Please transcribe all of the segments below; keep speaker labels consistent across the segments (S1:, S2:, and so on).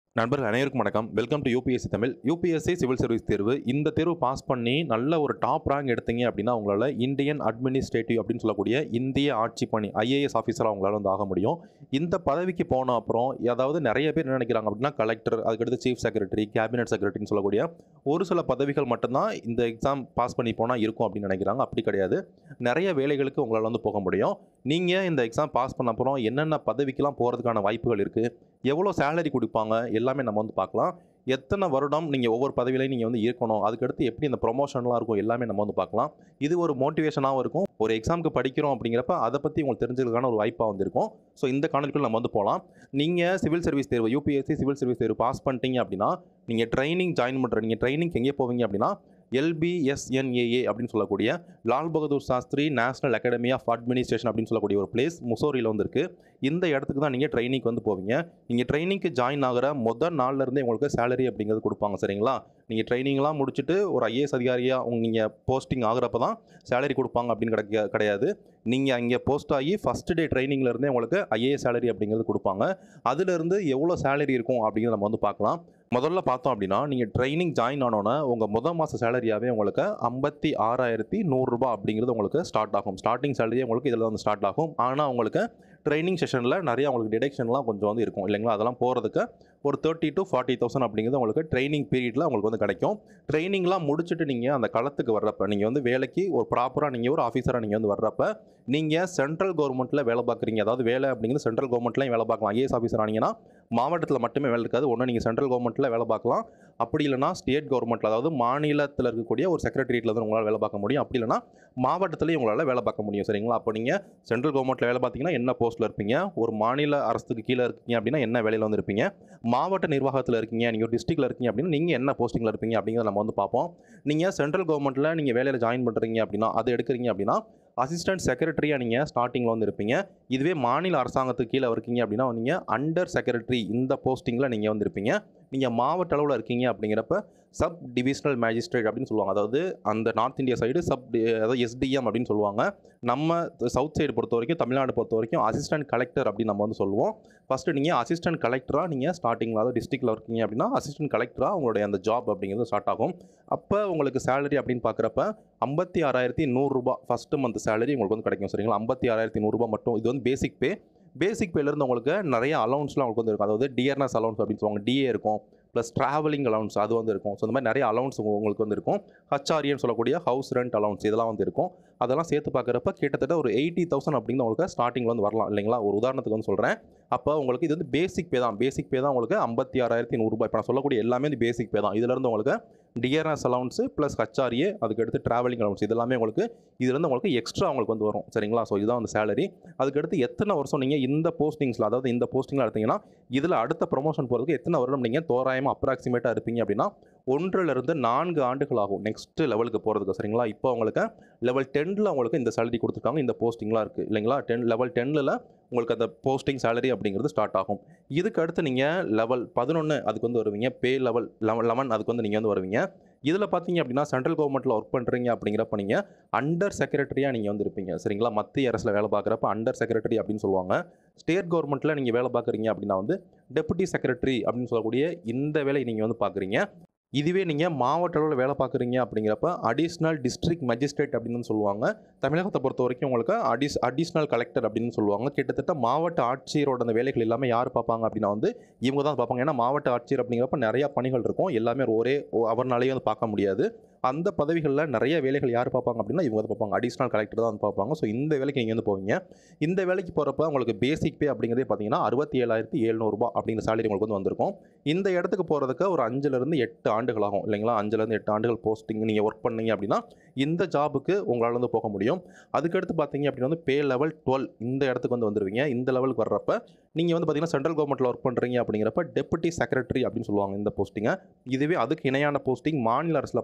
S1: நண்பர்கள் அனைவருக்கும் வணக்கம் welcome to UPSC Tamil UPSC civil service தேர்வு இந்த தேர்வு பாஸ் பண்ணி நல்ல ஒரு டாப் ரேங்க் எடுத்தீங்க அப்படின்னா உங்களால் இந்தியன் அட்மினிஸ்ட்ரேட்டிவ் அப்படின்னு சொல்லக்கூடிய இந்திய ஆட்சி பணி ஐஏஎஸ் ஆஃபீஸராக உங்களால் வந்து ஆக முடியும் இந்த பதவிக்கு போன அப்புறம் அதாவது நிறைய பேர் என்ன நினைக்கிறாங்க அப்படின்னா கலெக்டர் அதுக்கடுத்து சீஃப் செக்ரட்டரி கேபினட் செக்ரட்டரின்னு சொல்லக்கூடிய ஒரு சில பதவிகள் மட்டும்தான் இந்த எக்ஸாம் பாஸ் பண்ணி போனால் இருக்கும் அப்படின்னு நினைக்கிறாங்க அப்படி கிடையாது நிறைய வேலைகளுக்கு உங்களால் வந்து போக முடியும் நீங்கள் இந்த எக்ஸாம் பாஸ் பண்ண அப்புறம் என்னென்ன பதவிக்கெல்லாம் போகிறதுக்கான வாய்ப்புகள் இருக்குது எவ்வளோ சேலரி கொடுப்பாங்க எல்லாமே நம்ம வந்து பார்க்கலாம் எத்தனை வருடம் நீங்கள் ஒவ்வொரு பதவியிலையும் நீங்கள் வந்து இருக்கணும் அதுக்கடுத்து எப்படி இந்த ப்ரொமோஷன்லாம் இருக்கும் எல்லாமே நம்ம வந்து பார்க்கலாம் இது ஒரு மோட்டிவேஷனாகவும் இருக்கும் ஒரு எக்ஸாமுக்கு படிக்கிறோம் அப்படிங்கிறப்ப அதை பற்றி உங்களுக்கு தெரிஞ்சுக்கிறதுக்கான ஒரு வாய்ப்பாக வந்திருக்கும் ஸோ இந்த காணொலிக்குள்ள நம்ம வந்து போகலாம் நீங்கள் சிவில் சர்வீஸ் தேர்வு யூபிஎஸ்சி சிவில் சர்வீஸ் தேர்வு பாஸ் பண்ணிட்டீங்க அப்படின்னா நீங்கள் ட்ரைனிங் ஜாயின் பண்ணுற நீங்கள் ட்ரைனிங் எங்கே போவீங்க அப்படின்னா எல்பிஎஸ்என்ஏஏ அப்படின்னு சொல்லக்கூடிய Lal Bahadur Shastri national academy of administration அப்படின்னு சொல்லக்கூடிய ஒரு பிளேஸ் முசோரியில் வந்து இருக்குது இந்த இடத்துக்கு தான் நீங்கள் ட்ரைனிங்க்கு வந்து போவீங்க நீங்கள் ட்ரைனிங்க்கு ஜாயின் ஆகிற முதல் நாள்ல இருந்தே உங்களுக்கு சேலரி அப்படிங்கிறது கொடுப்பாங்க சரிங்களா நீங்கள் ட்ரைனிங்லாம் முடிச்சுட்டு ஒரு ஐஏஎஸ் அதிகாரியாக நீங்கள் போஸ்டிங் ஆகிறப்ப தான் சேலரி கொடுப்பாங்க அப்படின்னு கிடைக்க கிடையாது நீங்கள் அங்கே போஸ்ட் ஆகி ஃபஸ்ட் டே ட்ரைனிங்ல இருந்தே உங்களுக்கு ஐஏஎஸ் சேலரி அப்படிங்கிறது கொடுப்பாங்க அதுலேருந்து எவ்வளோ சேலரி இருக்கும் அப்படிங்கிறத நம்ம வந்து பார்க்கலாம் முதல்ல பார்த்தோம் அப்படின்னா நீங்கள் ட்ரைனிங் ஜாயின் ஆனோன்னே உங்கள் முத மாத சேலரியாகவே உங்களுக்கு ஐம்பத்தி ஆறாயிரத்தி நூறுரூபா அப்படிங்கிறது உங்களுக்கு ஸ்டார்ட் ஆகும் ஸ்டார்டிங் சேலரியே உங்களுக்கு இதில் வந்து ஸ்டார்ட் ஆகும் ஆனால் உங்களுக்கு ட்ரைனிங் செஷனில் நிறைய உங்களுக்கு டிடெக்ஷன்லாம் கொஞ்சம் வந்து இருக்கும் இல்லைங்களா அதெல்லாம் போகிறதுக்கு ஒரு தேர்ட்டி டு ஃபார்ட்டி தௌசண்ட் அப்படிங்கிறது உங்களுக்கு ட்ரைனிங் பீரியடில் உங்களுக்கு வந்து கிடைக்கும் ட்ரைனிங்லாம் முடிச்சுட்டு நீங்கள் அந்த களத்துக்கு வர்றப்ப நீங்கள் வந்து வேலைக்கு ஒரு ப்ராப்பராக நீங்கள் ஒரு ஆஃபீஸராக நீங்கள் வந்து வர்றப்ப நீங்கள் சென்ட்ரல் கவர்மெண்ட்டில் வேலை பார்க்குறீங்க அதாவது வேலை அப்படிங்கிறது சென்ட்ரல் கவர்மெண்ட்லையும் வேலை பார்க்கலாம் ஐஏஎஸ் ஆஃபீஸர் ஆனீங்கன்னா மாவட்டத்தில் மட்டுமே வேலை இருக்காது ஒன்று நீங்கள் சென்ட்ரல் கவர்மெண்ட்டில் வேலை பார்க்கலாம் அப்படி இல்லைனா ஸ்டேட் கவர்மெண்ட்டில் அதாவது மாநிலத்தில் இருக்கக்கூடிய ஒரு செக்ரட்டரியேட்டில் தான் உங்களால் வேலை பார்க்க முடியும் அப்படி இல்லைனா மாவட்டத்துலேயும் உங்களால் வேலை பார்க்க முடியும் சரிங்களா அப்போ நீங்கள் சென்ட்ரல் கவர்மெண்ட்டில் வேலை பார்த்தீங்கன்னா என்ன போஸ்ட்டில் இருப்பீங்க ஒரு மாநில அரசுக்கு கீழே இருக்கீங்க அப்படின்னா என்ன வேலையில் வந்து இருப்பீங்க மாவட்ட நிர்வாகத்தில் இருக்கீங்க நீங்கள் ஒரு டிஸ்ட்ரிக்டில் இருக்கீங்க அப்படின்னா நீங்கள் என்ன போஸ்டிங்கில் இருப்பீங்க அப்படிங்கிறத நம்ம வந்து பார்ப்போம் நீங்கள் சென்ட்ரல் கவர்மெண்ட்டில் நீங்கள் வேலையில் ஜாயின் பண்ணுறீங்க அப்படின்னா அது எடுக்கிறீங்க அப்படின்னா அசிஸ்டன்ட் செக்ரட்டரியாக நீங்கள் ஸ்டார்டிங்கில் வந்து இருப்பீங்க இதுவே மாநில அரசாங்கத்துக்கு கீழே இருக்கீங்க அப்படின்னா நீங்கள் அண்டர் செக்ரட்டரி இந்த போஸ்டிங்கில் நீங்கள் வந்து இருப்பீங்க நீங்கள் மாவட்ட அளவில் இருக்கீங்க அப்படிங்கிறப்ப சப் டிவிஷனல் மேஜிஸ்ட்ரேட் அப்படின்னு சொல்லுவாங்க அதாவது அந்த நார்த் இந்தியா சைடு சப் அதாவது எஸ்டிஎம் அப்படின்னு சொல்லுவாங்க நம்ம சவுத் சைடு பொறுத்த வரைக்கும் தமிழ்நாடு பொறுத்த வரைக்கும் அசிஸ்டன்ட் கலெக்டர் அப்படின்னு நம்ம வந்து சொல்லுவோம் ஃபஸ்ட்டு நீங்கள் அசிஸ்டன்ட் கலெக்டராக நீங்கள் ஸ்டார்டிங்கில் அதாவது டிஸ்ட்ரிக்டில் இருக்கீங்க அப்படின்னா அசிஸ்டன்ட் கலெக்டராக உங்களுடைய அந்த ஜாப் அப்படிங்கிறது ஸ்டார்ட் ஆகும் அப்போ உங்களுக்கு சேலரி அப்படின்னு பார்க்குறப்ப ஐம்பத்தி ஆறாயிரத்தி நூறுரூபா ஃபஸ்ட்டு மந்த் சேலரி உங்களுக்கு வந்து கிடைக்கும் சரிங்களா ஐம்பத்தி ஆறாயிரத்தி நூறுரூபா மட்டும் இது வந்து பேசிக் பே பேசிக் பேலேருந்து உங்களுக்கு நிறைய அலவுன்ஸ்லாம் உங்களுக்கு வந்து இருக்கும் அதாவது டிஆர்எஸ் அலவுன்ஸ் அப்படின்னு சொல்லுவாங்க டிஏ இருக்கும் ப்ளஸ் ட்ராவலிங் அலவுன்ஸ் அது வந்து இருக்கும் ஸோ இந்த மாதிரி நிறைய அலவுன்ஸ் உங்களுக்கு வந்து இருக்கும் ஹச்ஆர்ஏன்னு சொல்லக்கூடிய ஹவுஸ் ரெண்ட் அலவுன்ஸ் இதெல்லாம் வந்து இருக்கும் அதெல்லாம் சேர்த்து பார்க்குறப்ப கிட்டத்தட்ட ஒரு எயிட்டி தௌசண்ட் அப்படின்னு உங்களுக்கு ஸ்டார்டிங்கில் வந்து வரலாம் இல்லைங்களா ஒரு உதாரணத்துக்கு வந்து சொல்கிறேன் அப்போ உங்களுக்கு இது வந்து பேசிக் பே தான் பேசிக் பே தான் உங்களுக்கு ஐம்பத்தி ஆறாயிரத்தி நூறுரூபா இப்போ நான் சொல்லக்கூடிய எல்லாமே வந்து பேசிக் பே தான் இதுலேருந்து உங்களுக்கு டிஆர்எஸ் அலவுன்ஸு ப்ளஸ் ஹச்ஆர்ஏ அதுக்கடுத்து ட்ராவலிங் அலவுன்ஸ் இதெல்லாமே உங்களுக்கு இதுலேருந்து உங்களுக்கு எக்ஸ்ட்ரா உங்களுக்கு வந்து வரும் சரிங்களா ஸோ இதுதான் வந்து சேலரி அதுக்கடுத்து எத்தனை வருஷம் நீங்கள் இந்த போஸ்டிங்ஸில் அதாவது இந்த போஸ்டிங்கில் எடுத்தீங்கன்னா இதில் அடுத்த ப்ரொமோஷன் போகிறதுக்கு எத்தனை வருடம் நீங்கள் தோராயமாக அப்ராக்சிமேட்டாக இருப்பீங்க அப்படின்னா ஒன்றிலிருந்து நான்கு ஆண்டுகள் ஆகும் நெக்ஸ்ட் லெவலுக்கு போகிறதுக்கு சரிங்களா இப்போ உங்களுக்கு லெவல் டென்னில் உங்களுக்கு இந்த சேலரி கொடுத்துருக்காங்க இந்த போஸ்டிங்லாம் இருக்குது இல்லைங்களா டென் லெவல் டென்னில் உங்களுக்கு அந்த போஸ்டிங் சேலரி அப்படிங்கிறது ஸ்டார்ட் ஆகும் இதுக்கு அடுத்து நீங்கள் லெவல் பதினொன்று அதுக்கு வந்து வருவீங்க பே லெவல் லெவன் லெவன் அதுக்கு வந்து நீங்கள் வந்து வருவீங்க இதில் பார்த்தீங்க அப்படின்னா சென்ட்ரல் கவர்மெண்ட்டில் ஒர்க் பண்ணுறீங்க அப்படிங்கிறப்ப நீங்கள் அண்டர் செக்ரட்டரியாக நீங்கள் வந்து இருப்பீங்க சரிங்களா மத்திய அரசில் வேலை பார்க்குறப்ப அண்டர் செக்ரட்டரி அப்படின்னு சொல்லுவாங்க ஸ்டேட் கவர்மெண்ட்டில் நீங்கள் வேலை பார்க்குறீங்க அப்படின்னா வந்து டெபுட்டி செக்ரட்டரி அப்படின்னு சொல்லக்கூடிய இந்த வேலையை நீங்கள் வந்து பார்க்குறீங்க இதுவே நீங்கள் மாவட்ட அளவில் வேலை பார்க்குறீங்க அப்படிங்கிறப்ப அடிஷ்னல் டிஸ்ட்ரிக்ட் மஜிஸ்ட்ரேட் அப்படின்னு சொல்லுவாங்க தமிழகத்தை பொறுத்த வரைக்கும் உங்களுக்கு அடிஸ் அடிஷ்னல் கலெக்டர் அப்படின்னு சொல்லுவாங்க கிட்டத்தட்ட மாவட்ட ஆட்சியரோட அந்த வேலைகள் எல்லாமே யார் பார்ப்பாங்க அப்படின்னா வந்து இவங்க தான் பார்ப்பாங்க ஏன்னா மாவட்ட ஆட்சியர் அப்படிங்கிறப்ப நிறையா பணிகள் இருக்கும் எல்லாமே ஒரே அவர்னாலேயே வந்து பார்க்க முடியாது அந்த பதவிகளில் நிறைய வேலைகள் யார் பார்ப்பாங்க அப்படின்னா இவங்க தான் பார்ப்பாங்க அடிஷ்னல் கலெக்டர் தான் வந்து பார்ப்பாங்க ஸோ இந்த வேலைக்கு நீங்கள் வந்து போவீங்க இந்த வேலைக்கு போகிறப்ப உங்களுக்கு பேசிக் பே அப்படிங்கிறதே பார்த்தீங்கன்னா அறுபத்தி ஏழாயிரத்தி எழுநூறுபா அப்படிங்கிற சேலரி உங்களுக்கு வந்து வந்திருக்கும் இந்த இடத்துக்கு போகிறதுக்கு ஒரு அஞ்சுலேருந்து எட்டு ஆண்டுகள் ஆகும் இல்லைங்களா அஞ்சுலேருந்து எட்டு ஆண்டுகள் போஸ்டிங் நீங்கள் ஒர்க் பண்ணீங்க அப்படின்னா இந்த ஜாபுக்கு உங்களால் வந்து போக முடியும் அதுக்கடுத்து பார்த்தீங்க அப்படின்னா வந்து பே லெவல் டுவெல் இந்த இடத்துக்கு வந்து வந்துருவீங்க இந்த லெவலுக்கு வர்றப்ப நீங்கள் வந்து பார்த்தீங்கன்னா சென்ட்ரல் கவர்மெண்ட்டில் ஒர்க் பண்ணுறீங்க அப்படிங்கிறப்ப டெபுட்டி செக்ரட்டரி அப்படின்னு சொல்லுவாங்க இந்த போஸ்டிங்கை இதுவே அதுக்கு இணையான போஸ்டிங் மாநில அரசில் பார்த்தீங்க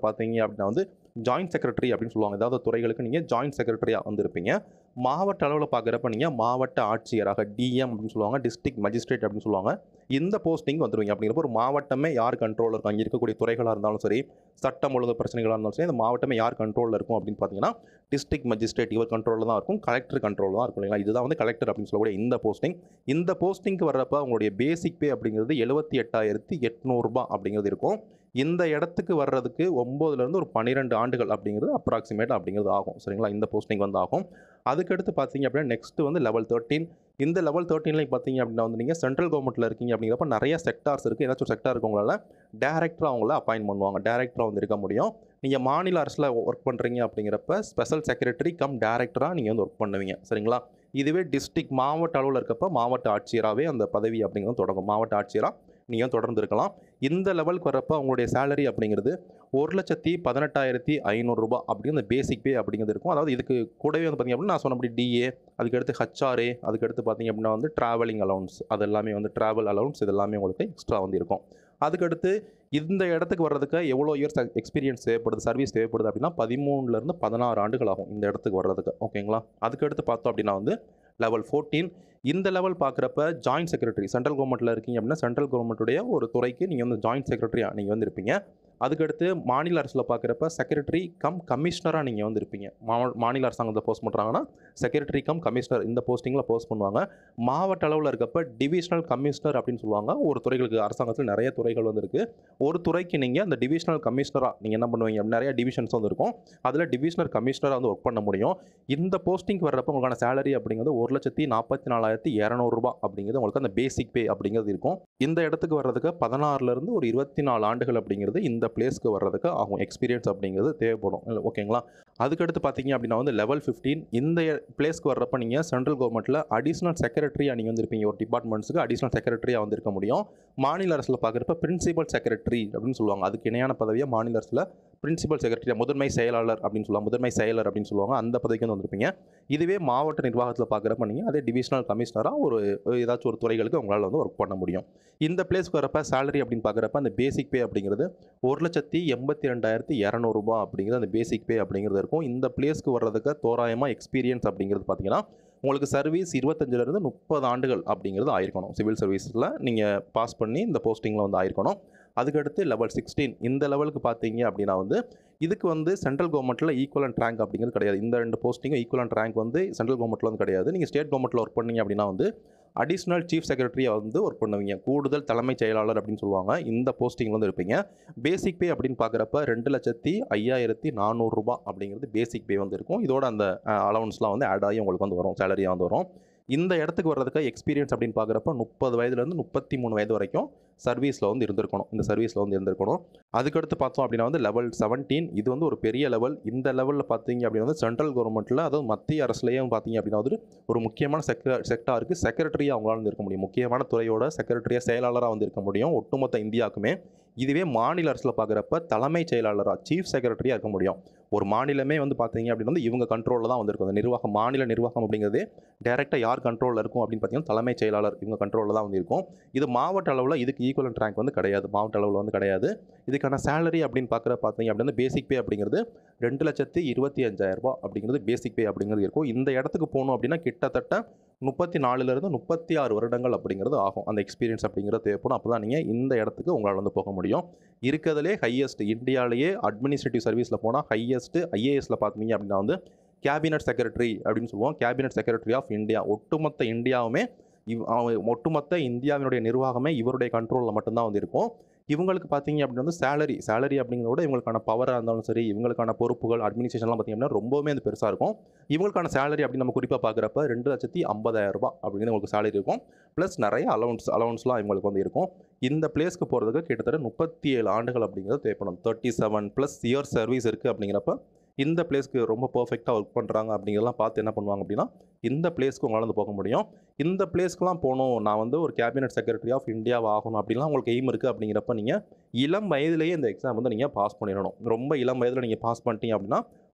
S1: அப்படின்னா வந்து ஜாயின்ட் செக்ரட்டரி அப்படின்னு சொல்லுவாங்க ஏதாவது துறைகளுக்கு நீங்கள் ஜாயின்ட் செக்ரட்டரியாக வந்து இருப்பீங்க மாவட்ட அளவில் பார்க்குறப்ப நீங்கள் மாவட்ட ஆட்சியராக டிஎம் அப்படின்னு சொல்லுவாங்க டிஸ்ட்ரிக்ட் மஜிஸ்ட்ரேட் அப்படின்னு சொல்லுவாங்க இந்த போஸ்டிங் வந்துருவீங்க அப்படிங்கிறப்ப ஒரு மாவட்டமே யார் கண்ட்ரோலில் இருக்கும் அங்கே இருக்கக்கூடிய துறைகளாக இருந்தாலும் சரி சட்டம் ஒழுங்கு பிரச்சனைகளாக இருந்தாலும் சரி இந்த மாவட்டமே யார் கண்ட்ரோலில் இருக்கும் அப்படின்னு பார்த்தீங்கன்னா டிஸ்ட்ரிக்ட் மஜிஸ்ட்ரேட் இவர் கண்ட்ரோலில் தான் இருக்கும் கலெக்டர் கண்ட்ரோல் தான் இருக்கும் இல்லைங்களா இதுதான் வந்து கலெக்டர் அப்படின்னு சொல்லக்கூடிய இந்த போஸ்டிங் இந்த போஸ்டிங்க்கு வர்றப்ப உங்களுடைய பேசிக் பே அப்படிங்கிறது எழுபத்தி எட்டாயிரத்தி எட்நூறுபா அப்படிங்கிறது இருக்கும் இந்த இடத்துக்கு வர்றதுக்கு ஒம்போதுலேருந்து ஒரு பன்னிரெண்டு ஆண்டுகள் அப்படிங்கிறது அப்ராக்சிமேட் அப்படிங்கிறது ஆகும் சரிங்களா இந்த போஸ்டிங் வந்து ஆகும் அதுக்கடுத்து பார்த்தீங்க அப்படின்னா நெக்ஸ்ட் வந்து லெவல் தேர்ட்டின் இந்த லெவல் தேர்ட்டீன்லேயும் பார்த்தீங்க அப்படின்னா வந்து நீங்கள் சென்ட்ரல் கவர்மெண்ட்டில் இருக்கீங்க அப்படிங்கிறப்ப நிறைய செக்டார்ஸ் இருக்குது ஏதாச்சும் செக்டார் இருக்கவங்களால டேரக்டராக அவங்கள அப்பாயின்ட் பண்ணுவாங்க டேரக்டராக வந்து இருக்க முடியும் நீங்கள் மாநில அரசில் ஒர்க் பண்ணுறீங்க அப்படிங்கிறப்ப ஸ்பெஷல் செக்ரட்டரி கம் டேரக்டராக நீங்கள் வந்து ஒர்க் பண்ணுவீங்க சரிங்களா இதுவே டிஸ்ட்ரிக்ட் மாவட்ட அளவில் இருக்கப்ப மாவட்ட ஆட்சியராகவே அந்த பதவி அப்படிங்கிறது தொடங்கும் மாவட்ட ஆட்சியராக நீங்கள் தொடர்ந்து இருக்கலாம் இந்த லெவலுக்கு வரப்போ அவங்களுடைய சேலரி அப்படிங்கிறது ஒரு லட்சத்தி பதினெட்டாயிரத்தி ஐநூறுரூபா அப்படின்னு அந்த பேசிக் பே அப்படிங்கிறது இருக்கும் அதாவது இதுக்கு கூடவே வந்து பார்த்திங்க அப்படின்னா நான் சொன்னபடி டிஏ அதுக்கடுத்து ஹச்ஆர்ஏ அதுக்கடுத்து பார்த்திங்க அப்படின்னா வந்து ட்ராவலிங் அலவுன்ஸ் அது எல்லாமே வந்து ட்ராவல் அலவுன்ஸ் இது எல்லாமே உங்களுக்கு எக்ஸ்ட்ரா வந்து இருக்கும் அதுக்கடுத்து இந்த இடத்துக்கு வர்றதுக்கு எவ்வளோ இயர்ஸ் எக்ஸ்பீரியன்ஸ் தேவைப்படுது சர்வீஸ் தேவைப்படுது அப்படின்னா பதிமூணுலேருந்து பதினாறு ஆண்டுகள் ஆகும் இந்த இடத்துக்கு வர்றதுக்கு ஓகேங்களா அதுக்கடுத்து பார்த்தோம் அப்படின்னா வந்து லெவல் ஃபோர்டீன் இந்த லெவல் பார்க்குறப்ப ஜாயின்ட் செக்ரட்டரி சென்ட்ரல் கவர்மெண்ட்டில் இருக்கீங்க அப்படின்னா சென்ட்ரல் கவர்மெண்ட்டுடைய ஒரு துறைக்கு நீங்கள் வந்து ஜாயின்ட் செக்ரட்டரியாக நீங்கள் வந்து இருப்பீங்க அதுக்கடுத்து மாநில அரசில் பார்க்குறப்ப செக்ரட்டரி கம் கமிஷனராக நீங்கள் வந்து இருப்பீங்க மா மாநில அரசாங்கத்தில் போஸ்ட் பண்ணுறாங்கன்னா செக்ரட்டரி கம் கமிஷனர் இந்த போஸ்டிங்கில் போஸ்ட் பண்ணுவாங்க மாவட்ட அளவில் இருக்கப்ப டிவிஷனல் கமிஷனர் அப்படின்னு சொல்லுவாங்க ஒரு துறைகளுக்கு அரசாங்கத்தில் நிறைய துறைகள் வந்து இருக்குது ஒரு துறைக்கு நீங்கள் அந்த டிவிஷனல் கமிஷனராக நீங்கள் என்ன பண்ணுவீங்க அப்படின்னா நிறைய டிவிஷன்ஸ் வந்து இருக்கும் அதில் டிவிஷனல் கமிஷனராக வந்து ஒர்க் பண்ண முடியும் இந்த போஸ்டிங்க்கு வர்றப்ப உங்களுக்கான சேலரி அப்படிங்கிறது ஒரு லட்சத்தி நாற்பத்தி நாலாயிரத்தி இரநூறுபா அப்படிங்கிறது உங்களுக்கு அந்த பேசிக் பே அப்படிங்கிறது இருக்கும் இந்த இடத்துக்கு வர்றதுக்கு பதினாறுலேருந்து ஒரு இருபத்தி நாலு ஆண்டுகள் அப்படிங்கிறது இந்த பிளேஸ்க்கு வர்றதுக்கு ஆகும் எக்ஸ்பீரியன்ஸ் அப்படிங்கிறது தேவைப்படும் இல்ல, ஓகேங்களா அதுக்கடுத்து பார்த்தீங்க அப்படின்னா வந்து லெவல் ஃபிஃப்டீன் இந்த பிளேஸ்க்கு வர்றப்ப நீங்கள் சென்ட்ரல் கவர்மெண்ட்டில் அடிஷ்னல் செக்ரட்டரியாக நீங்கள் வந்து இருப்பீங்க ஒரு டிபார்ட்மெண்ட்ஸுக்கு அடிஷ்னல் செக்ரட்டரியாக வந்து இருக்க முடியும் மாநில அரசில் பார்க்குறப்ப பிரின்சிபல் செக்ரட்டரி அப்படின்னு சொல்லுவாங்க அதுக்கு இணையான பதவியாக மாநில அரசில் பிரின்சிபல் செக்ரட்டரி முதன்மை செயலாளர் அப்படின்னு சொல்லுவாங்க முதன்மை செயலர் அப்படின்னு சொல்லுவாங்க அந்த பதவிக்கு வந்து வந்திருப்பீங்க இதுவே மாவட்ட நிர்வாகத்தில் பார்க்குறப்ப நீங்கள் அதே டிவிஷனல் கமிஷனராக ஒரு ஏதாச்சும் ஒரு துறைகளுக்கு உங்களால் வந்து ஒர்க் பண்ண முடியும் இந்த பிளேஸ்க்கு வரப்ப சேலரி அப்படின்னு பார்க்குறப்ப அந்த பேசிக் பே அப்படிங்கிறது ஒரு லட்சத்தி எண்பத்தி ரெண்டாயிரத்தி இரநூறுபா அப்படிங்கிறது அந்த பேசிக் பே அப்படிங்கிறது இருக்கும் இந்த பிளேஸ்க்கு வர்றதுக்கு தோராயமாக எக்ஸ்பீரியன்ஸ் அப்படிங்கிறது பார்த்தீங்கன்னா உங்களுக்கு சர்வீஸ் இருபத்தஞ்சிலேருந்து முப்பது ஆண்டுகள் அப்படிங்கிறது ஆயிருக்கணும் சிவில் சர்வீஸில் நீங்கள் பாஸ் பண்ணி இந்த போஸ்டிங்கில் வந்து ஆயிருக்கணும் அதுக்கடுத்து லெவல் சிக்ஸ்டீன் இந்த லெவலுக்கு பார்த்தீங்க அப்படின்னா வந்து இதுக்கு வந்து சென்ட்ரல் கவர்மெண்ட்டில் ஈக்குவலன்ட் ரேங்க் அப்படிங்கிறது கிடையாது இந்த ரெண்டு போஸ்டிங்கும் ஈக்குவலன்ட் ரேங்க் வந்து சென்ட்ரல் கவர்மெண்ட்டில் வந்து கிடையாது நீங்கள் ஸ்டேட் கவர்மெண்ட்டில் ஒர்க் பண்ணீங்க அப்படின்னா வந்து அடிஷ்னல் சீஃப் செக்ரட்டரியாக வந்து ஒர்க் பண்ணுவீங்க கூடுதல் தலைமைச் செயலாளர் அப்படின்னு சொல்லுவாங்க இந்த போஸ்டிங்கில் வந்து இருப்பீங்க பேசிக் பே அப்படின்னு பார்க்குறப்ப ரெண்டு லட்சத்தி ஐயாயிரத்தி நானூறுரூபா அப்படிங்கிறது பேசிக் பே வந்து இருக்கும் இதோட அந்த அலவன்ஸ்லாம் வந்து ஆட் ஆகி உங்களுக்கு வந்து வரும் சேலரியாக வந்து வரும் இந்த இடத்துக்கு வர்றதுக்கு எக்ஸ்பீரியன்ஸ் அப்படின்னு பார்க்குறப்ப முப்பது வயதுலேருந்து முப்பத்தி மூணு வயது வரைக்கும் சர்வீஸில் வந்து இருந்திருக்கணும் இந்த சர்வீஸில் வந்து இருந்திருக்கணும் அதுக்கடுத்து பார்த்தோம் அப்படின்னா வந்து லெவல் செவன்டீன் இது வந்து ஒரு பெரிய லெவல் இந்த லெவலில் பார்த்தீங்க அப்படின்னா வந்து சென்ட்ரல் கவர்மெண்ட்டில் அதாவது மத்திய அரசுலேயும் பார்த்தீங்க அப்படின்னா வந்து ஒரு முக்கியமான செக்ர செக்டாருக்கு செக்ரட்டரியாக அவங்களால வந்து இருக்க முடியும் முக்கியமான துறையோட செக்ரட்டரியாக செயலாளராக வந்து இருக்க முடியும் ஒட்டுமொத்த இந்தியாவுக்குமே இதுவே மாநில அரசில் பார்க்குறப்ப தலைமைச் செயலாளராக சீஃப் செக்ரட்டரியாக இருக்க முடியும் ஒரு மாநிலமே வந்து பார்த்தீங்க அப்படின்னா வந்து இவங்க கண்ட்ரோலில் தான் வந்திருக்கும் அந்த நிர்வாகம் மாநில நிர்வாகம் அப்படிங்கிறது டேரெக்டாக யார் கண்ட்ரோலில் இருக்கும் அப்படின்னு பார்த்தீங்கன்னா தலைமைச் செயலாளர் இவங்க கண்ட்ரோலில் தான் வந்து இருக்கும் இது மாவட்ட அளவில் இதுக்கு ஈக்குவலன்ட் ரேங்க் வந்து கிடையாது மாவட்ட அளவில் வந்து கிடையாது இதுக்கான சேலரி அப்படின்னு பார்க்குற பார்த்தீங்க அப்படின்னா பேசிக் பே அப்படிங்கிறது ரெண்டு லட்சத்து இருபத்தி அஞ்சாயிரம் ரூபாய் அப்படிங்கிறது பேசிக் பே அப்படிங்கிறது இருக்கும் இந்த இடத்துக்கு போகணும் அப்படின்னா கிட்டத்தட்ட முப்பத்தி நாலுலேருந்து முப்பத்தி ஆறு வருடங்கள் அப்படிங்கிறது ஆகும் அந்த எக்ஸ்பீரியன்ஸ் அப்படிங்கிறது தேவைப்படும் அப்போ தான் நீங்கள் இந்த இடத்துக்கு உங்களால் வந்து போக முடியும் இருக்கிறதுலே ஹையஸ்ட் இந்தியாவிலேயே அட்மினிஸ்ட்ரேட்டிவ் சர்வீஸில் போனால் ஹையஸ்ட் ஐஏஎஸில் பார்த்தீங்க அப்படின்னா வந்து கேபினட் செக்ரட்டரி அப்படின்னு சொல்லுவோம் கேபினட் செக்ரட்டரி ஆஃப் இந்தியா ஒட்டுமொத்த இந்தியாவுமே இவ் அவன் ஒட்டுமொத்த இந்தியாவினுடைய நிர்வாகமே இவருடைய கண்ட்ரோலில் மட்டும்தான் வந்து இருக்கும் இவங்களுக்கு பார்த்தீங்க அப்படின்னா வந்து சேலரி சேலரி அப்படிங்கிறத விட இவங்களுக்கான பவராக இருந்தாலும் சரி இவங்களுக்கான பொறுப்புகள் அட்மினிஸ்ட்ரேஷன்லாம் பார்த்தீங்க அப்படின்னா ரொம்பவுமே அது பெருசாக இருக்கும் இவங்களுக்கான சேலரி அப்படின்னு நம்ம குறிப்பாக பார்க்குறப்ப ரெண்டு லட்சத்தி ஐம்பதாயிரம் ரூபாய் அப்படின்னு உங்களுக்கு சேலரி இருக்கும் ப்ளஸ் நிறைய அலவுன்ஸ் அலவுன்ஸ்லாம் இவங்களுக்கு வந்து இருக்கும் இந்த பிளேஸ்க்கு போகிறதுக்கு கிட்டத்தட்ட முப்பத்தி ஏழு ஆண்டுகள் அப்படிங்கிறது தேவைப்படும் thirty seven plus year service இருக்குது அப்படிங்கிறப்ப இந்த பிளேஸ்க்கு ரொம்ப பர்ஃபெக்டாக ஒர்க் பண்ணுறாங்க அப்படிங்கிறதெல்லாம் பார்த்து என்ன பண்ணுவாங்க அப்படின்னா இந்த பிளேஸ்க்கு உங்களால் வந்து போக முடியும் இந்த பிளேஸ்க்குலாம் போகணும் நான் வந்து ஒரு கேபினட் செக்ரட்டரி ஆஃப் இந்தியாவை ஆகணும் அப்படின்லாம் உங்களுக்கு எய்ம் இருக்குது அப்படிங்கிறப்ப நீங்கள் இளம் வயதிலேயே இந்த எக்ஸாம் வந்து நீங்கள் பாஸ் பண்ணிடணும் ரொம்ப இளம் வயதில் நீங்கள் பாஸ் பண்ணிட்டீங்க அப்படின்னா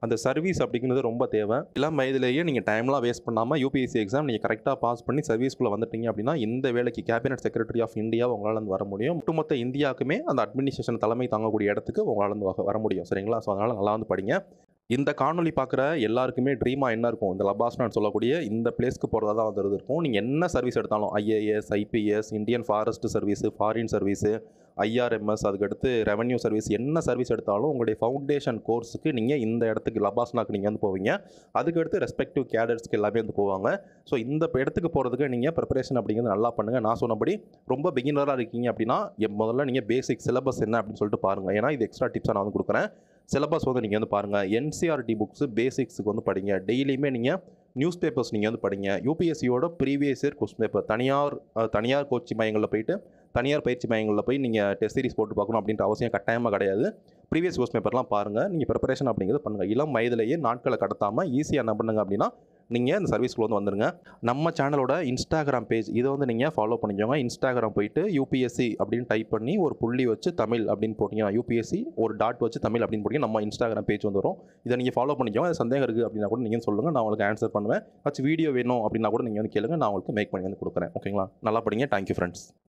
S1: அந்த சர்வீஸ் அப்படிங்கிறது ரொம்ப தேவை இளம் வயதிலேயே நீங்கள் டைம்லாம் வேஸ்ட் பண்ணாமல் யூபிஎஸ்சி எக்ஸாம் நீங்கள் கரெக்டாக பாஸ் பண்ணி சர்வீஸ்க்குள்ளே வந்துட்டீங்க அப்படின்னா இந்த வேலைக்கு கேபினட் செக்ரட்டரி ஆஃப் இந்தியா உங்களால் வந்து வர முடியும் ஒட்டுமொத்த இந்தியாவுக்குமே அந்த அட்மினிஸ்ட்ரேஷன் தலைமை தாங்கக்கூடிய இடத்துக்கு உங்களால் வந்து வர- வர முடியும் சரிங்களா ஸோ அதனால் நல்லா வந்து படிங்க இந்த காணொளி பார்க்குற எல்லாருக்குமே ட்ரீமாக என்ன இருக்கும் இந்த லபாஸ்னான்னு சொல்லக்கூடிய இந்த பிளேஸ்க்கு போகிறதா தான் வந்து இருக்கும் நீங்கள் என்ன சர்வீஸ் எடுத்தாலும் IAS IPS Indian forest service foreign service IRMS அதுக்கடுத்து ரெவன்யூ சர்வீஸ் என்ன சர்வீஸ் எடுத்தாலும் உங்களுடைய ஃபவுண்டேஷன் கோர்ஸுக்கு நீங்கள் இந்த இடத்துக்கு லபாஸ்னாக்கு நீங்கள் வந்து போவீங்க அதுக்கடுத்து ரெஸ்பெக்டிவ் கேடர்ஸ்க்கு எல்லாமே வந்து போவாங்க ஸோ இந்த இடத்துக்கு போகிறதுக்கு நீங்கள் ப்ரிப்பரேஷன் அப்படிங்கிறது நல்லா பண்ணுங்கள் நான் சொன்னபடி ரொம்ப பிகினராக இருக்கீங்க அப்படின்னா எ- முதல்ல நீங்கள் பேசிக் சிலபஸ் என்ன அப்படின்னு சொல்லிட்டு பாருங்கள் ஏன்னா இது எக்ஸ்ட்ரா டிப்ஸாக நான் வந்து கொடுக்குறேன் சிலபஸ் வந்து நீங்கள் வந்து பாருங்கள் என்சிஆர்டி புக்ஸு பேசிக்ஸுக்கு வந்து படிங்க டெய்லியுமே நீங்கள் நியூஸ் பேப்பர்ஸ் நீங்கள் வந்து படிங்க யூபிஎஸ்சியோட ப்ரீவியஸ் இயர் கொஸ்டின் பேப்பர் தனியார் அஹ், தனியார் கோச்சிங் மையங்களில் போயிட்டு தனியார் பயிற்சி மையங்களில் போய் நீங்கள் டெஸ்ட் சீரிஸ் போட்டு பார்க்கணும் அப்படின்ற அவசியம் கட்டாயமாக கிடையாது ப்ரீவியஸ் கொஸ்டின் பேப்பர்லாம் பாருங்கள் நீங்கள் ப்ரிப்பரேஷன் அப்படிங்கிறது பண்ணுங்கள் இளம் வயதிலேயே நாட்களை கடத்தாமல் ஈஸியாக என்ன பண்ணுங்க அப்படின்னா நீங்கள் இந்த சர்வீஸ்க்குள்ள வந்து வந்துருங்க நம்ம சேனலோட இன்ஸ்டாகிராம் பேஜ் இதை வந்து நீங்கள் ஃபாலோ பண்ணிக்கோங்க இன்ஸ்டாகிராம் போயிட்டு யூபிஎஸ்சி அப்படின்னு டைப் பண்ணி ஒரு புள்ளி வச்சு தமிழ் அப்படின்னு போட்டிங்கன்னா யூபிஎஸ்சி ஒரு டாட் வச்சு தமிழ் அப்படின்னு போட்டிங்கன்னா நம்ம இன்ஸ்டாகிராம் பேஜ் வந்து வரும் இதை நீங்கள் ஃபாலோ பண்ணிக்கோங்க அது சந்தேகம் இருக்குது அப்படின்னா கூட நீங்கள் சொல்லுங்கள் நான் உங்களுக்கு ஆன்சர் பண்ணுவேன் ஆச்சு வீடியோ வேணும் அப்படின்னா கூட நீங்கள் வந்து கேளுங்க நான் உங்களுக்கு மேக் பண்ணி வந்து கொடுக்குறேன் ஓகேங்களா நல்லா படிங்க தேங்க்யூ ஃப்ரெண்ட்ஸ்